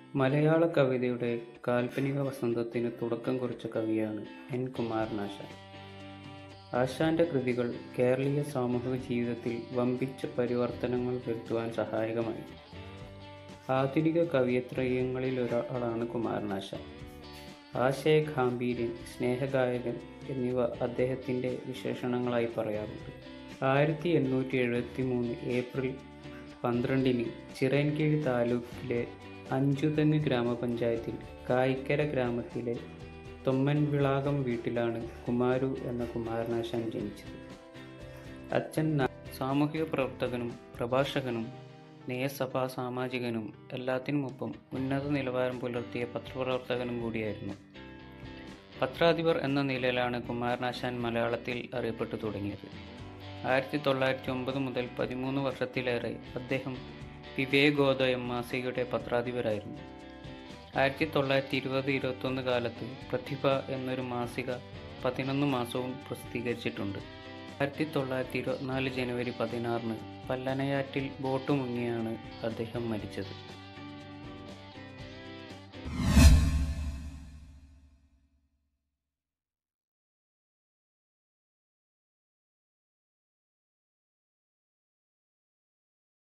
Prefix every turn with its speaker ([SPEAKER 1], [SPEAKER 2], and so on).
[SPEAKER 1] മലയാള കവിതയുടെ കാൽപ്പനിക വസന്തത്തിന് തുടക്കം കുറിച്ച കവിയാണ് എൻ കുമാരനാശാൻ ആശാന്റെ കൃതികൾ കേരളീയ സാമൂഹിക ജീവിതത്തിൽ വമ്പിച്ച പരിവർത്തനങ്ങൾ വരുത്തുവാൻ സഹായകമായി ആധുനിക കവിയത്രയങ്ങളിൽ ഒരാളാണ് കുമാരനാശാൻ ആശയഗാംഭീര്യൻ സ്നേഹഗായകൻ എന്നിവ അദ്ദേഹത്തിൻ്റെ വിശേഷണങ്ങളായി പറയാറുണ്ട് ആയിരത്തി എണ്ണൂറ്റി എഴുപത്തി മൂന്ന് ഏപ്രിൽ പന്ത്രണ്ടിന് ചിറയൻകീഴ് താലൂക്കിലെ അഞ്ചുതെങ്ങ് ഗ്രാമപഞ്ചായത്തിൽ കായിക്കര ഗ്രാമത്തിലെ തൊമ്മൻവിളാകം വീട്ടിലാണ് കുമാരു എന്ന കുമാരനാശാൻ ജനിച്ചത് അച്ഛൻ ന- സാമൂഹിക പ്രവർത്തകനും പ്രഭാഷകനും നിയമസഭാ സാമാജികനും എല്ലാത്തിനുമൊപ്പം ഉന്നത നിലവാരം പുലർത്തിയ പത്രപ്രവർത്തകനും കൂടിയായിരുന്നു പത്രാധിപർ എന്ന നിലയിലാണ് കുമാരനാശാൻ മലയാളത്തിൽ അറിയപ്പെട്ടു തുടങ്ങിയത് ആയിരത്തി തൊള്ളായിരത്തി ഒമ്പത് മുതൽ പതിമൂന്ന് വർഷത്തിലേറെ അദ്ദേഹം വിവേകോദയം മാസികയുടെ പത്രാധിപരായിരുന്നു ആയിരത്തി തൊള്ളായിരത്തി ഇരുപത് ഇരുപത്തൊന്ന് കാലത്ത് പ്രതിഭ എന്നൊരു മാസിക പതിനൊന്ന് മാസവും പ്രസിദ്ധീകരിച്ചിട്ടുണ്ട് ആയിരത്തി തൊള്ളായിരത്തി ഇരുപത്തിനാല് ജനുവരി പതിനാറിന് പല്ലനയാറ്റിൽ ബോട്ട് മുങ്ങിയാണ് അദ്ദേഹം മരിച്ചത്